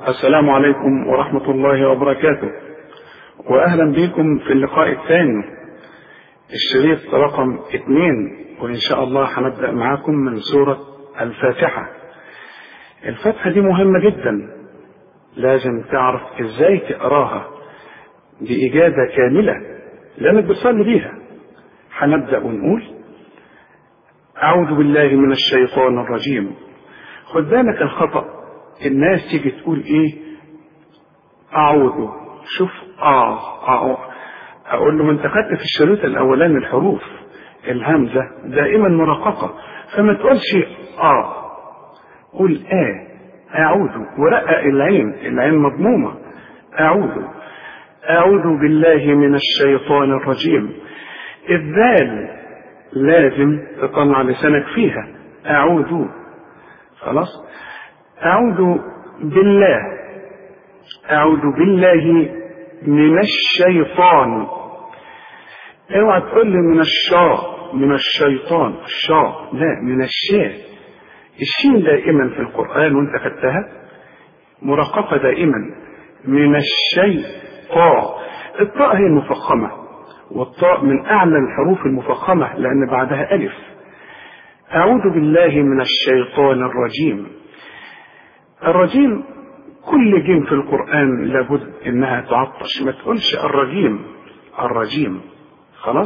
السلام عليكم ورحمة الله وبركاته وأهلا بكم في اللقاء الثاني الشريط رقم اثنين وإن شاء الله هنبدأ معاكم من سورة الفاتحة الفاتحة دي مهمة جدا لازم تعرف ازاي تقراها بإجابة كاملة لأنك بتصلي بيها هنبدأ ونقول أعوذ بالله من الشيطان الرجيم خد بالك الخطأ الناس تيجي تقول إيه أعوذ شوف آه, آه أقول له أنت خدت في الشريط الأولاني الحروف الهمزة دائما مرققة فما تقولش آه قول آه أعوذ ورقق العين العين مضمومة أعوذ أعوذ بالله من الشيطان الرجيم الذال لازم تطلع لسانك فيها أعوذ خلاص أعوذ بالله أعوذ بالله من الشيطان اوعى تقول لي من الشاء من الشيطان الشاء لا من الشاء الشين دائما في القرآن وانت خدتها مرققة دائما من الشيطان الطاء هي المفخمة والطاء من أعلى الحروف المفخمة لأن بعدها ألف أعوذ بالله من الشيطان الرجيم الرجيم كل جيم في القرآن لابد إنها تعطش ما تقولش الرجيم الرجيم خلاص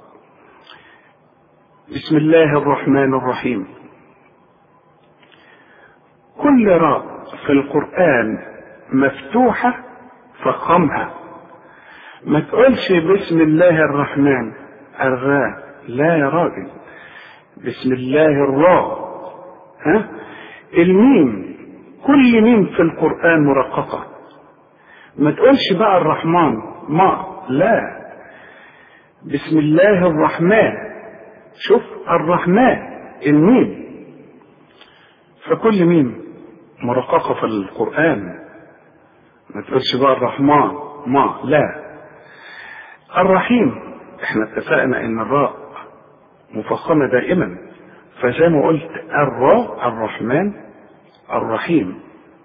بسم الله الرحمن الرحيم كل راء في القرآن مفتوحة فخمها ما تقولش بسم الله الرحمن الراء لا يا راجل بسم الله الراء ها الميم كل ميم في القرآن مرققة ما تقولش بقى الرحمن ما لا بسم الله الرحمن شوف الرحمن الميم فكل ميم مرققة في القرآن ما تقولش بقى الرحمن ما لا الرحيم احنا اتفقنا ان الراء مفخمة دائما فزي ما قلت الراء الرحمن الرحيم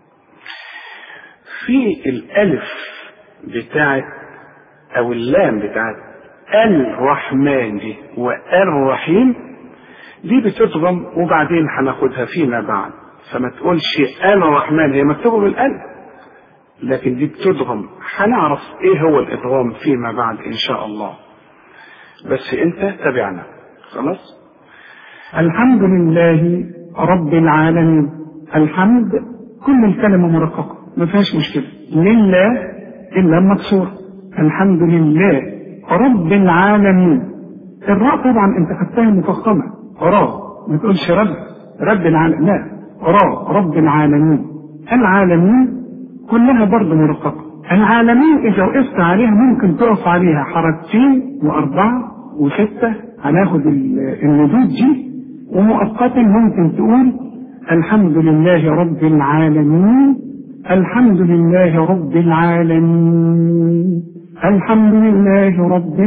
في الالف بتاعت او اللام بتاعت الرحمن دي والرحيم دي بتضغم وبعدين هناخدها فيما بعد فما تقولش انا رحمن هي مكتوبه بالالف لكن دي بتضغم هنعرف ايه هو الادغام فيما بعد ان شاء الله بس انت تابعنا خلاص الحمد لله رب العالمين الحمد كل الكلمة مرققة ما فيهاش مشكلة لله إلا مكسور الحمد لله رب العالمين الراء طبعا انت خدتها مفخمة راء ما تقولش رب رب العالمين لا راء رب العالمين العالمين كلها برضه مرققة العالمين إذا وقفت عليها ممكن تقف عليها حركتين وأربعة وستة هناخد الندود دي ومؤقتا ممكن تقول الحمد لله رب العالمين الحمد لله رب العالمين الحمد لله رب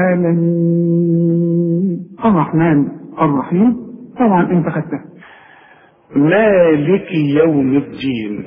العالمين الرحمن الرحيم طبعا انت خدتها مالك يوم الدين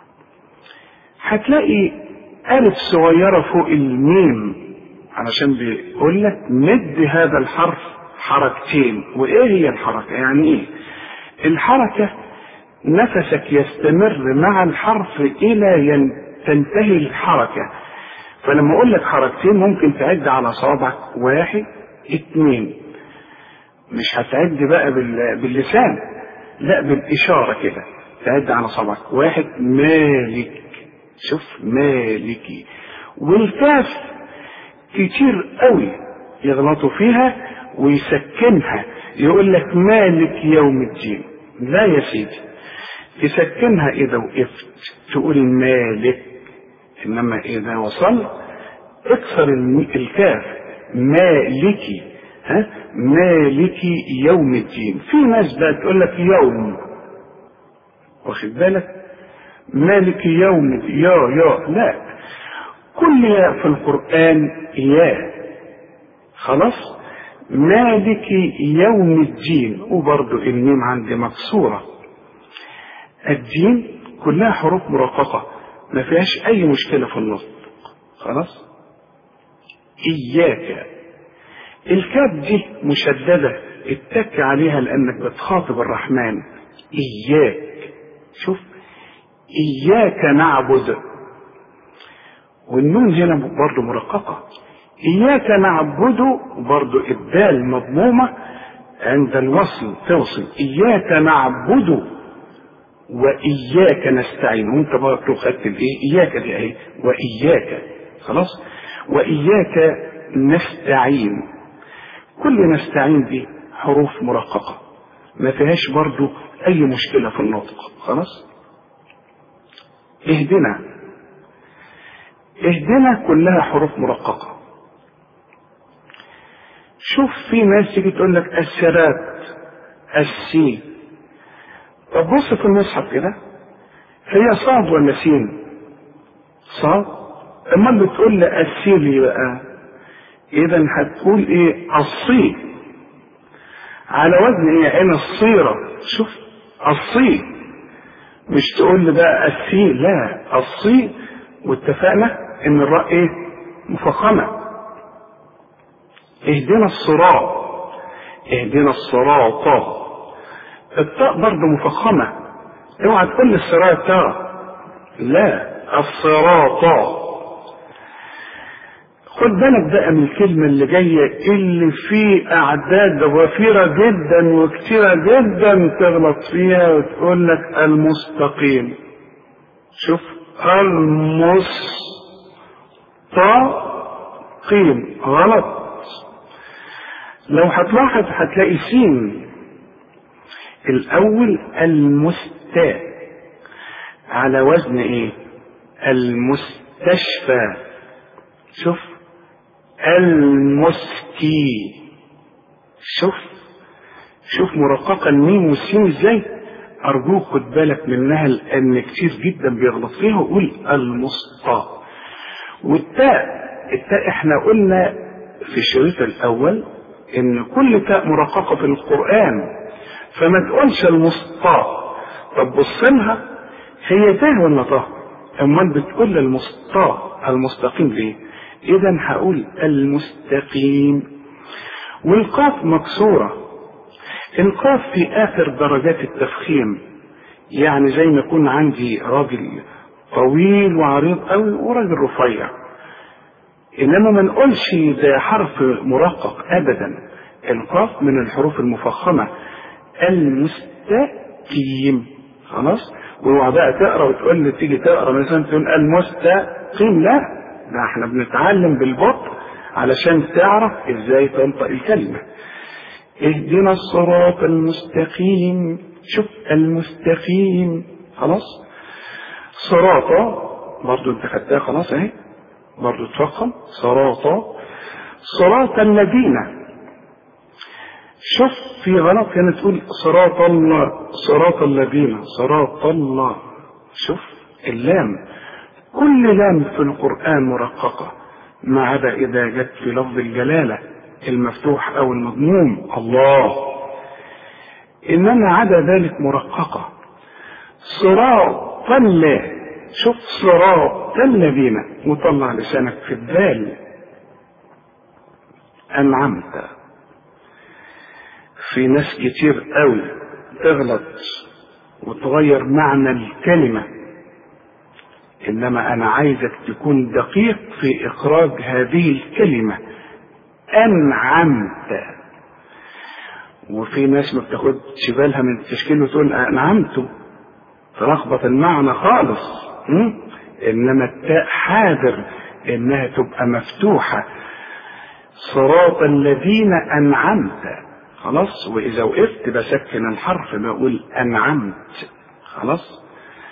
هتلاقي ألف صغيرة فوق الميم علشان بيقول لك مد هذا الحرف حركتين وإيه هي الحركة؟ يعني إيه؟ الحركة نفسك يستمر مع الحرف إلى ين تنتهي الحركة فلما أقول لك حركتين ممكن تعد على صوابعك واحد اتنين مش هتعد بقى باللسان لا بالإشارة كده تعد على صوابعك واحد مالك شوف مالكي والكاف كتير قوي يغلطوا فيها ويسكنها يقول لك مالك يوم الدين لا يا سيدي تسكنها اذا وقفت تقول مالك انما اذا وصلت اكسر الكاف مالكي ها مالكي يوم الدين في ناس بقى تقول لك يوم واخد بالك مالك يوم يا يا لا كل ياء في القرآن يا خلاص مالك يوم الدين وبرضه الميم عندي مكسورة الدين كلها حروف مرققة ما فيهاش اي مشكله في النطق خلاص اياك الكاف دي مشدده اتك عليها لانك بتخاطب الرحمن اياك شوف اياك نعبد والنون هنا برضه مرققه اياك نعبد برضه الدال مضمومه عند الوصل توصل اياك نعبد واياك نستعين وانت برضه خدت الايه اياك دي اهي واياك خلاص واياك نستعين كل نستعين دي حروف مرققه ما فيهاش برضه اي مشكله في النطق خلاص اهدنا اهدنا كلها حروف مرققه شوف في ناس تيجي تقول لك السرات السين طب بص في المصحف كده هي صاد ولا سين صاد اما بتقول لي السين ليه بقى اذا هتقول ايه الصي على وزن ايه عين الصيرة شوف الصي مش تقول لي بقى السين لا الصي واتفقنا ان الراء ايه مفخمه اهدنا الصراط اهدنا الصراط التاء برضه مفخمة اوعى تقول لي الصراط لا الصراط خد بالك بقى من الكلمة اللي جاية اللي فيه أعداد وفيرة جدا وكتيرة جدا تغلط فيها وتقول لك المستقيم شوف المستقيم غلط لو هتلاحظ هتلاقي سين الاول المستا على وزن ايه المستشفى شوف المسكي شوف شوف مرققة الميم والسين ازاي ارجوك خد بالك منها لان كتير جدا بيغلط فيها ويقول المسطى والتاء التاء احنا قلنا في الشريط الاول ان كل تاء مرققه في القران فما تقولش المسطى طب بص لها هي تاء ولا طه امال بتقول المسطى المستقيم ليه اذا هقول المستقيم والقاف مكسوره القاف في اخر درجات التفخيم يعني زي ما يكون عندي راجل طويل وعريض قوي وراجل رفيع انما ما نقولش ده حرف مرقق ابدا القاف من الحروف المفخمه المستقيم خلاص واوعى بقى تقرا وتقول لي تيجي تقرا مثلا تقول المستقيم لا ده احنا بنتعلم بالبطء علشان تعرف ازاي تنطق الكلمه اهدنا الصراط المستقيم شوف المستقيم خلاص صراطة برضو انت خدتها خلاص اهي برضو تفخم صراطة صراط الذين شوف في غلط هنا تقول صراط الله صراط الذين صراط الله شوف اللام كل لام في القرآن مرققة ما عدا إذا جت في لفظ الجلالة المفتوح أو المضموم الله إنما عدا ذلك مرققة صراط الله شوف صراط الذين وطلع لسانك في الدال أنعمت في ناس كتير قوي تغلط وتغير معنى الكلمة إنما أنا عايزك تكون دقيق في إخراج هذه الكلمة أنعمت وفي ناس ما بتاخدش بالها من التشكيل وتقول أنعمت تلخبط المعنى خالص م? إنما التاء حاذر إنها تبقى مفتوحة صراط الذين أنعمت خلاص وإذا وقفت بسكن الحرف بقول أنعمت خلاص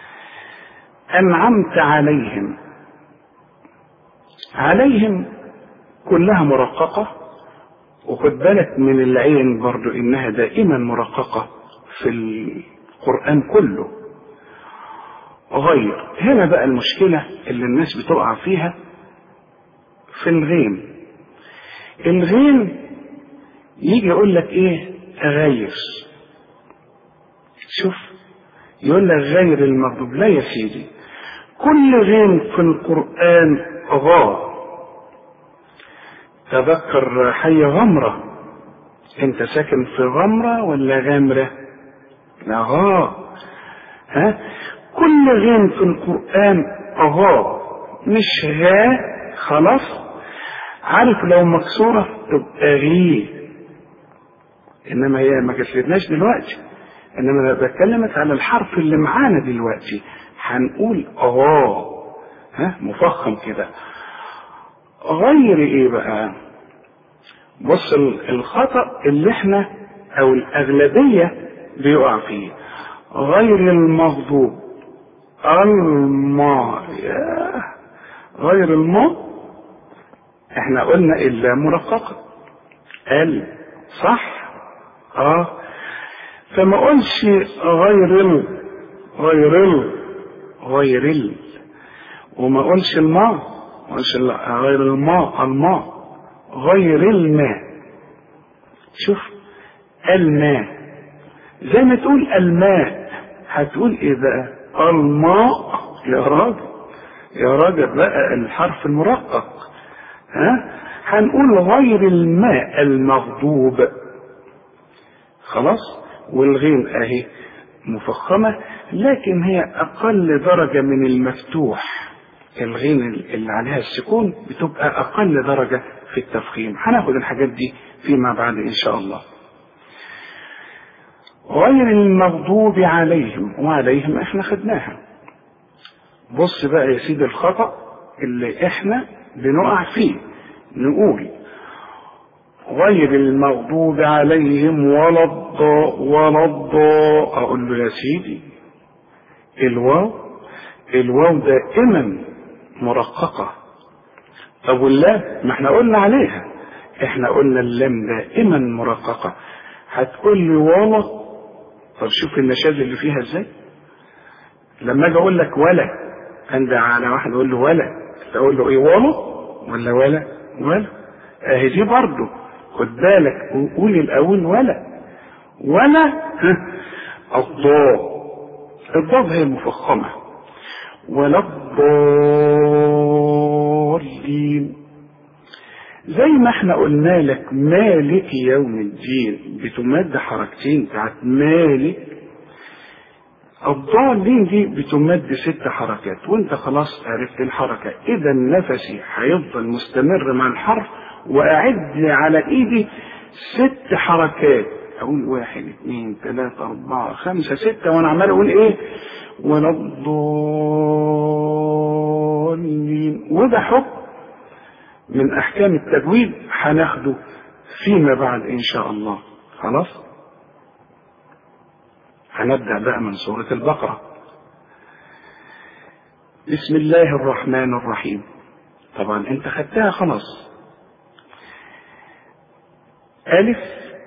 أنعمت عليهم عليهم كلها مرققة وخد بالك من العين برضو إنها دائما مرققة في القرآن كله غير هنا بقى المشكلة اللي الناس بتقع فيها في الغين الغين يجي يقول لك ايه غير شوف يقول لك غير المغضوب لا يا سيدي كل غين في القرآن غا تذكر حي غمرة انت ساكن في غمرة ولا غامرة لا غا ها كل غين في القرآن غا مش غا خلاص عارف لو مكسورة تبقى غي انما هي ما كسرناش دلوقتي انما انا بكلمك على الحرف اللي معانا دلوقتي هنقول اه ها مفخم كده غير ايه بقى بص الخطأ اللي احنا او الاغلبية بيقع فيه غير المغضوب الما غير الما احنا قلنا الا مرققة ال صح اه فما قلش غير ال غير ال غير ال وما قلش الماء ما قلش غير الماء الماء غير الماء شوف الماء زي ما تقول الماء هتقول ايه بقى الماء يا راجل يا راجل بقى الحرف المرقق ها هنقول غير الماء المغضوب خلاص والغين اهي مفخمة لكن هي أقل درجة من المفتوح الغين اللي عليها السكون بتبقى أقل درجة في التفخيم هناخد الحاجات دي فيما بعد إن شاء الله غير المغضوب عليهم وعليهم احنا خدناها بص بقى يا سيدي الخطأ اللي احنا بنقع فيه نقول غير المغضوب عليهم ولا الضاء ولا الضاء اقول له يا سيدي الواو الواو دائما مرققة طب واللام ما احنا قلنا عليها احنا قلنا اللام دائما مرققة هتقول لي ولا طب شوف النشاز اللي فيها ازاي لما اجي اقول لك ولا عند على واحد اقول له ولا تقول له ايه ولا ولا ولا ولا اهي دي برضه خد بالك وقول الاول ولا ولا الضاد الضاد هي المفخمة ولا الضالين زي ما احنا قلنا لك مالك يوم الدين بتمد حركتين بتاعت مالك الضالين دي بتمد ست حركات وانت خلاص عرفت الحركة اذا نفسي هيفضل مستمر مع الحرف واعد على ايدي ست حركات اقول واحد اثنين ثلاثة اربعة خمسة ستة وانا عمال اقول ايه ولا الضالين وده حكم من احكام التجويد هناخده فيما بعد ان شاء الله خلاص هنبدأ بقى من سورة البقرة بسم الله الرحمن الرحيم طبعا انت خدتها خلاص ألف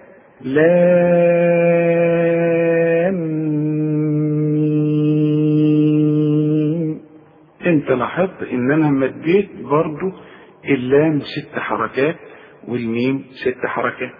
لام ميم انت لاحظت ان انا مديت برضو اللام ست حركات والميم ست حركات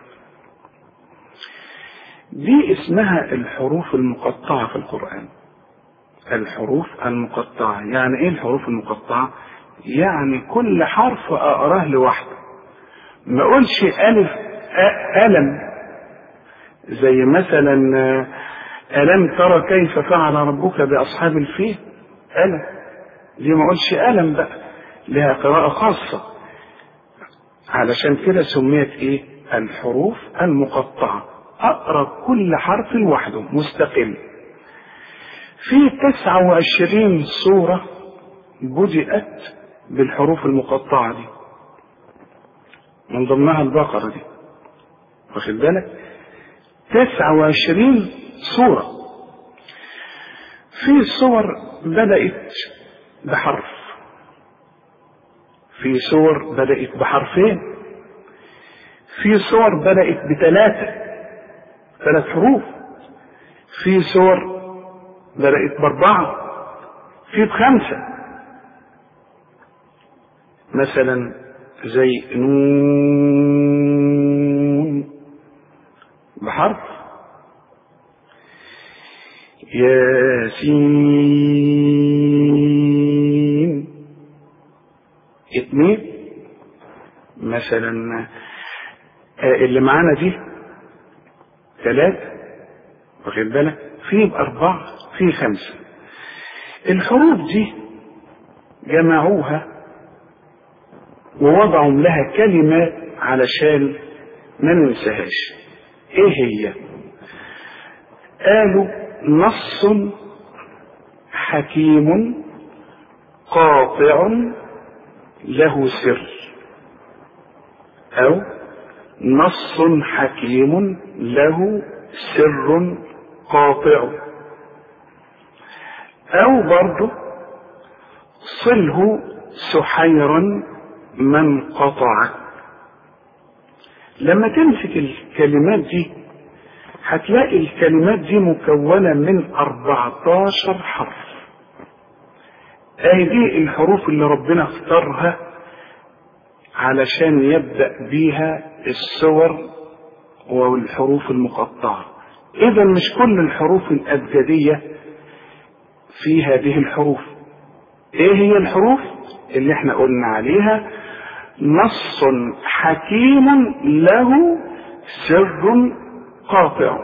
دي اسمها الحروف المقطعة في القرآن الحروف المقطعة يعني ايه الحروف المقطعة يعني كل حرف اقراه لوحده ما اقولش الف ألم زي مثلا ألم ترى كيف فعل ربك بأصحاب الفيل ألم دي ما اقولش ألم بقى لها قراءة خاصة علشان كده سميت ايه الحروف المقطعة اقرا كل حرف لوحده مستقل في تسعة وعشرين سورة بدأت بالحروف المقطعة دي من ضمنها البقرة دي واخد بالك تسعة وعشرين سورة في صور بدأت بحرف في صور بدأت بحرفين في صور بدأت بثلاثة ثلاث حروف في صور بدأت بأربعة في بخمسة مثلا زي نون بحرف اثنين مثلا آه، اللي معانا دي ثلاثة واخد بالك في أربعة في خمسة الحروف دي جمعوها ووضعوا لها كلمات علشان ما ننساهاش ايه هي قالوا نص حكيم قاطع له سر او نص حكيم له سر قاطع او برضه صله سحيرا من قطع لما تمسك الكلمات دي هتلاقي الكلمات دي مكونة من 14 حرف اهي دي الحروف اللي ربنا اختارها علشان يبدأ بيها السور والحروف المقطعة اذا مش كل الحروف الابجدية في هذه الحروف ايه هي الحروف اللي احنا قلنا عليها نص حكيم له سر قاطع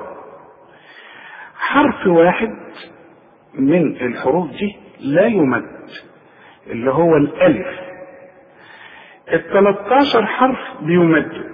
حرف واحد من الحروف دي لا يمد اللي هو الالف التلتاشر حرف بيمدوا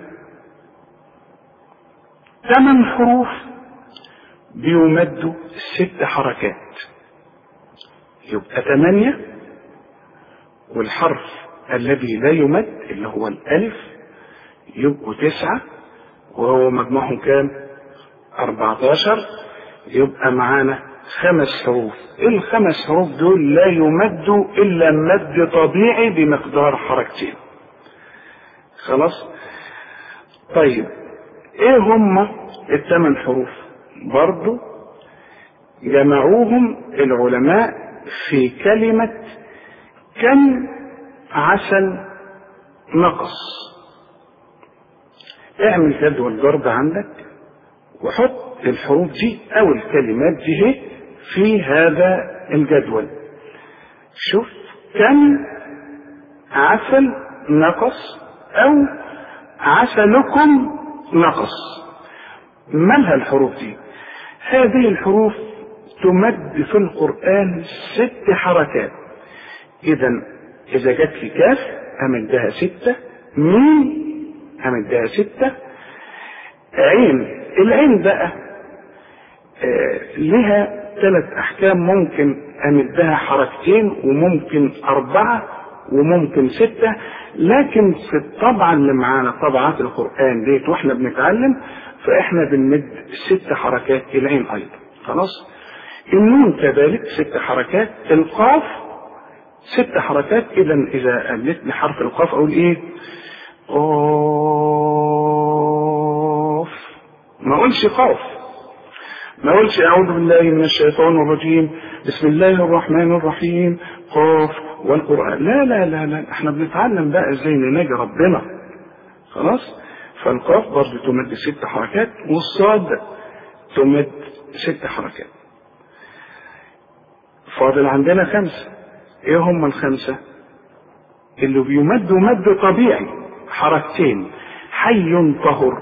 ثمان حروف بيمدوا ست حركات يبقى ثمانية والحرف الذي لا يمد اللي هو الألف يبقوا تسعة وهو مجموعهم كام؟ 14 يبقى معانا خمس حروف الخمس حروف دول لا يمدوا إلا مد طبيعي بمقدار حركتين خلاص طيب ايه هم الثمان حروف برضو جمعوهم العلماء في كلمة كم عسل نقص اعمل جدول ضرب عندك وحط الحروف دي او الكلمات دي في هذا الجدول شوف كم عسل نقص او عسلكم نقص مالها الحروف دي هذه الحروف تمد في القرآن ست حركات إذا إذا جت في كاف أمدها ستة ميم أمدها ستة عين العين بقى آه لها ثلاث أحكام ممكن أمدها حركتين وممكن أربعة وممكن ستة لكن في الطبعة اللي معانا طبعات القرآن ديت واحنا بنتعلم فاحنا بنمد ست حركات العين أيضا خلاص النون كذلك ست حركات القاف ست حركات اذا اذا قلت لي حرف القاف اقول ايه قاف ما اقولش قاف ما اقولش اعوذ بالله من الشيطان الرجيم بسم الله الرحمن الرحيم قاف والقران لا لا لا لا احنا بنتعلم بقى ازاي نناجي ربنا خلاص فالقاف برضه تمد ست حركات والصاد تمد ست حركات فاضل عندنا خمسة ايه هم الخمسة اللي بيمدوا مد طبيعي حركتين حي طهر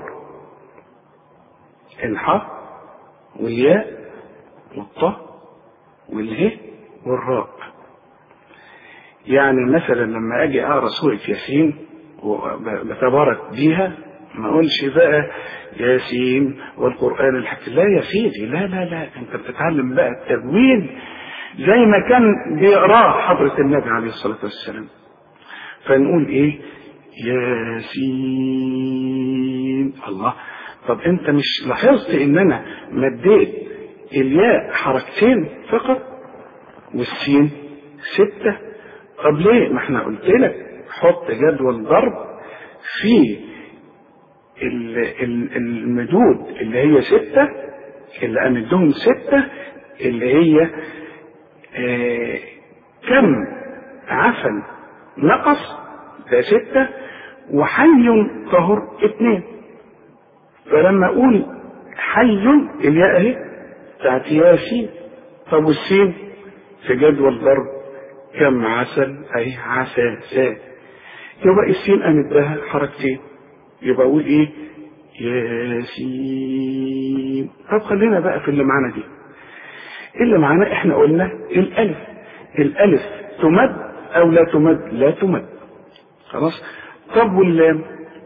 الحاء والياء والطاء والهاء والراء يعني مثلا لما اجي اقرا سوره ياسين وبتبارك بيها ما اقولش بقى ياسين والقران الحكيم لا يا سيدي لا لا لا انت بتتعلم بقى التجويد زي ما كان بيقراه حضرة النبي عليه الصلاة والسلام فنقول ايه ياسين الله طب انت مش لاحظت ان انا مديت الياء حركتين فقط والسين ستة طب ليه ما احنا قلت لك حط جدول ضرب في المدود اللي هي ستة اللي امدهم ستة اللي هي آه كم عسل نقص ده ستة وحي طهر اثنين فلما اقول حي الياء اهي بتاعت ياسين طب والسين في جدول ضرب كم عسل اهي عسل ساد يبقى السين أمدها حركتين يبقى أقول إيه ياسين طب خلينا بقى في اللي معانا دي اللي معانا احنا قلنا الألف الألف تمد أو لا تمد لا تمد خلاص طب واللام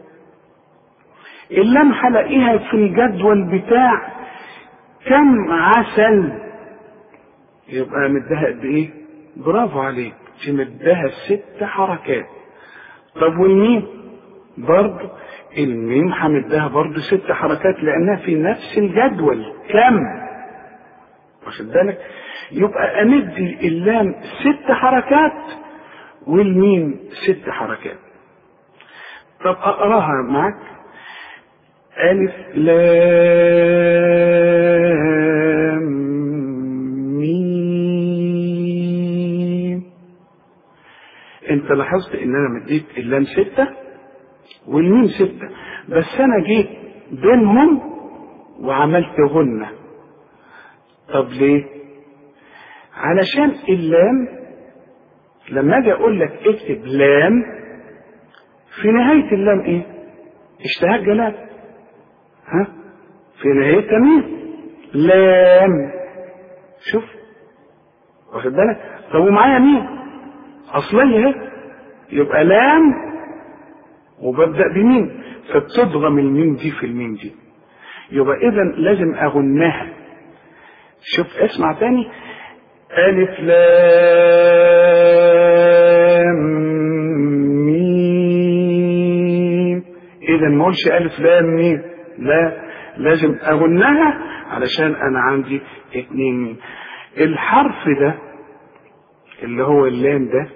اللام هلاقيها في الجدول بتاع كم عسل يبقى مدها قد ايه برافو عليك تمدها ست حركات طب والميم برضه الميم همدها برضه ست حركات لانها في نفس الجدول كم واخد بالك يبقى امد اللام ست حركات والميم ست حركات طب اقراها معك ألف لام ميم انت لاحظت ان انا مديت اللام ستة والميم ستة بس انا جيت بينهم وعملت غنة طب ليه علشان اللام لما اجي اقول لك اكتب لام في نهاية اللام ايه اشتهاء جلال ها في نهايتها مين لام شوف واخد بالك طب ومعايا مين اصلية اهي يبقى لام وببدأ بمين فبتضغم الميم دي في الميم دي يبقى اذا لازم اغنها شوف اسمع تاني ألف لام ميم إذا ما اقولش ألف لام ميم لا لازم أغنها علشان أنا عندي اتنين ميم الحرف ده اللي هو اللام ده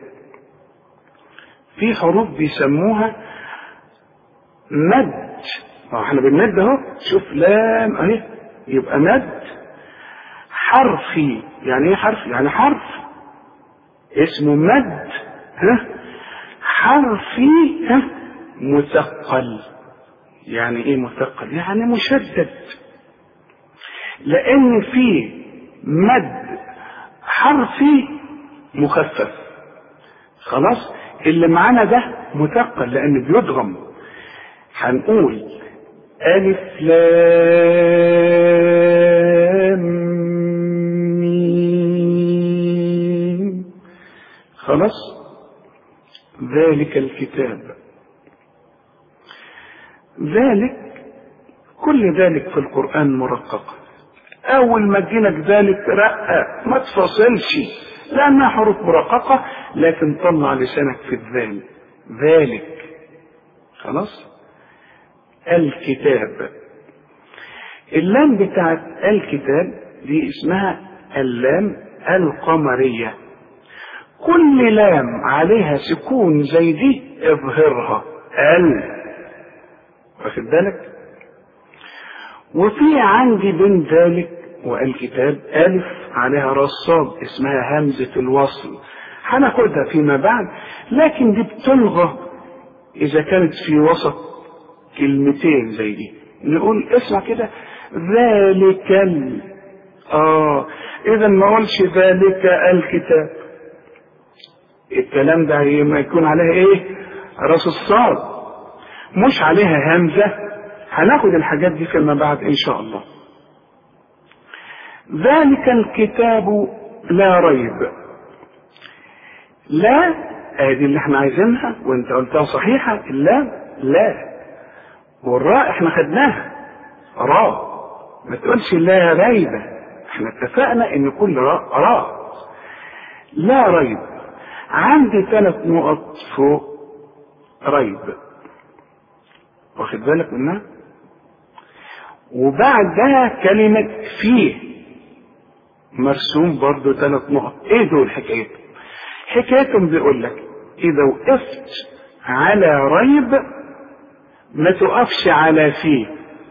في حروف بيسموها مد ما احنا بنمد اهو شوف لام اهي يبقى مد حرفي يعني ايه حرف يعني حرف اسمه مد ها حرفي ها مثقل يعني ايه مثقل يعني مشدد لان في مد حرفي مخفف خلاص اللي معانا ده مثقل لان بيدغم هنقول الف لام ميم خلاص ذلك الكتاب ذلك كل ذلك في القرآن مرقق أول ما تجيلك ذلك رقة ما تفصلش لأنها حروف مرققة لكن طلع لسانك في الذال ذلك خلاص الكتاب اللام بتاعت الكتاب دي اسمها اللام القمرية كل لام عليها سكون زي دي اظهرها ال واخد بالك وفي عندي بين ذلك والكتاب ألف عليها رصاد اسمها همزة الوصل هناخدها فيما بعد لكن دي بتلغى إذا كانت في وسط كلمتين زي دي نقول اسمع كده ذلك ال آه إذا ما أقولش ذلك الكتاب الكلام ده ما يكون عليها إيه؟ راس الصاد مش عليها همزة هناخد الحاجات دي فيما بعد إن شاء الله ذلك الكتاب لا ريب لا ادي اللي احنا عايزينها وانت قلتها صحيحة لا لا والراء احنا خدناها راء ما تقولش لا ريب احنا اتفقنا ان كل راء راء لا ريب عندي ثلاث نقط فوق ريب واخد بالك منها وبعدها كلمة فيه مرسوم برضو ثلاث نقط ايه دول حكايتهم حكايتهم بيقول لك اذا وقفت على ريب ما تقفش على فيه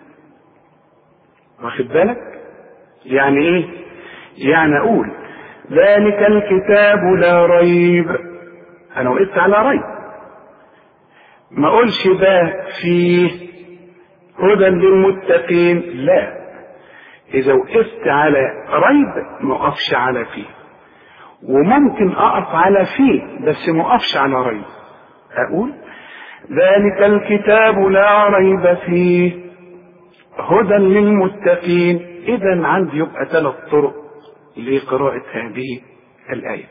واخد بالك يعني ايه يعني اقول ذلك الكتاب لا ريب انا وقفت على ريب ما اقولش ده فيه هدى للمتقين لا اذا وقفت على ريب ما اقفش على فيه وممكن اقف على فيه بس ما اقفش على ريب اقول ذلك الكتاب لا ريب فيه هدى للمتقين إذا عندي يبقى ثلاث طرق لقراءة هذه الآية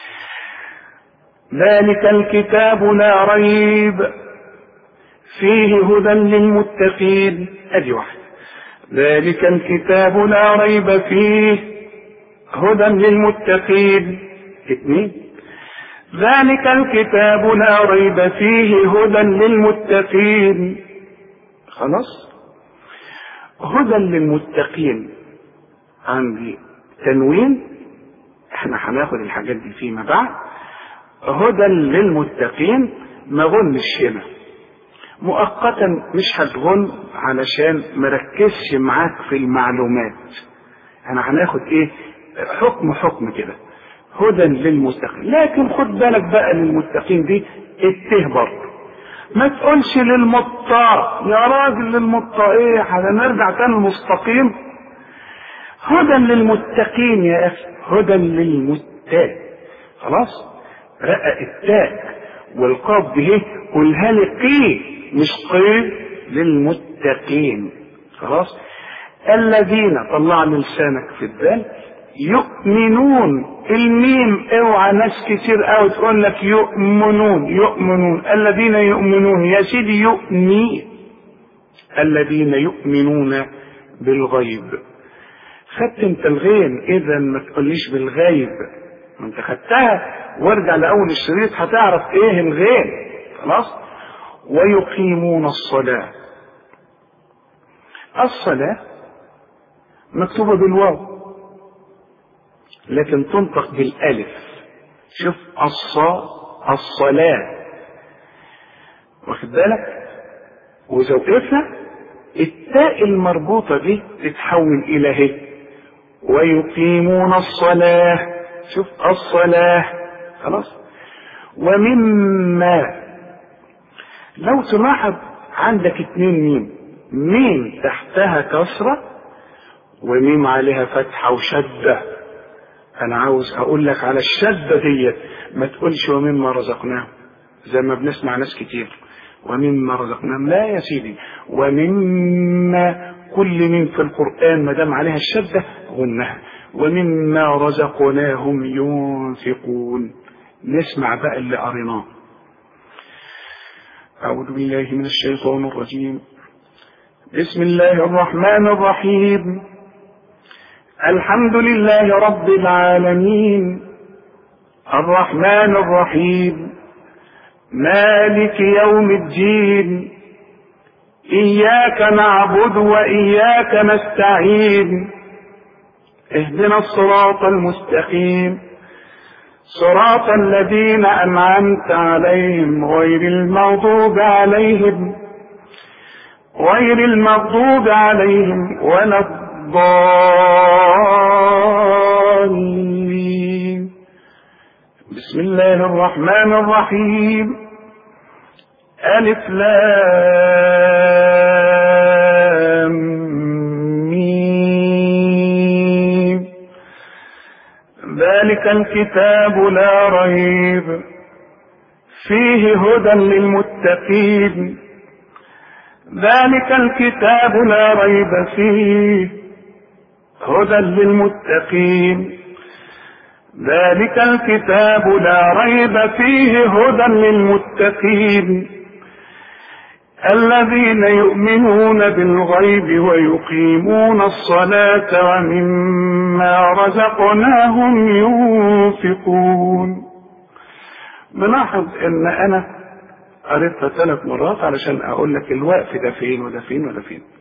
ذلك الكتاب لا ريب فيه هدى للمتقين أدي واحدة ذلك الكتاب لا ريب فيه هدى للمتقين اثنين ذلك الكتاب لا ريب فيه هدى للمتقين خلاص هدى للمتقين عندي تنوين احنا هناخد الحاجات دي فيما بعد هدى للمتقين ما غنش هنا مؤقتا مش هتغن علشان مركزش معاك في المعلومات انا هناخد ايه حكم حكم كده هدى للمتقين لكن خد بالك بقى للمتقين دي اتيه برضه ما تقولش للمطاع يا راجل للمطاع ايه هنرجع تاني المستقيم هدى للمتقين يا اخي هدى للمتقين خلاص رقق التاء والقاف به قولها لي قي مش قي للمتقين خلاص الذين طلع لسانك في الدال يؤمنون الميم اوعى ناس كتير قوي تقول لك يؤمنون يؤمنون الذين يؤمنون يا سيدي يؤمني الذين يؤمنون بالغيب خدت انت الغين اذا ما تقوليش بالغيب ما انت خدتها وارجع لاول الشريط هتعرف ايه الغين خلاص ويقيمون الصلاه الصلاه مكتوبه بالواو لكن تنطق بالالف شوف الصا الصلاه واخد بالك واذا وقفنا التاء المربوطه دي تتحول الى هي ويقيمون الصلاه شوف الصلاه خلاص ومما لو تلاحظ عندك اتنين ميم ميم تحتها كسره وميم عليها فتحه وشده انا عاوز اقول لك على الشده ديت ما تقولش ومما رزقناهم زي ما بنسمع ناس كتير ومما رزقناهم لا يا سيدي ومما كل من في القران ما دام عليها الشده غنها ومما رزقناهم ينفقون نسمع بقى اللي قريناه أعوذ بالله من الشيطان الرجيم بسم الله الرحمن الرحيم الحمد لله رب العالمين الرحمن الرحيم مالك يوم الدين إياك نعبد وإياك نستعين اهدنا الصراط المستقيم صراط الذين أنعمت عليهم غير المغضوب عليهم غير المغضوب عليهم ولا الضالين بسم الله الرحمن الرحيم ألف لام ميم ذلك الكتاب لا ريب فيه هدى للمتقين ذلك الكتاب لا ريب فيه هدى للمتقين ذلك الكتاب لا ريب فيه هدى للمتقين الذين يؤمنون بالغيب ويقيمون الصلاة ومما رزقناهم ينفقون بلاحظ ان انا قريتها ثلاث مرات علشان اقول لك الوقف ده فين وده فين وده فين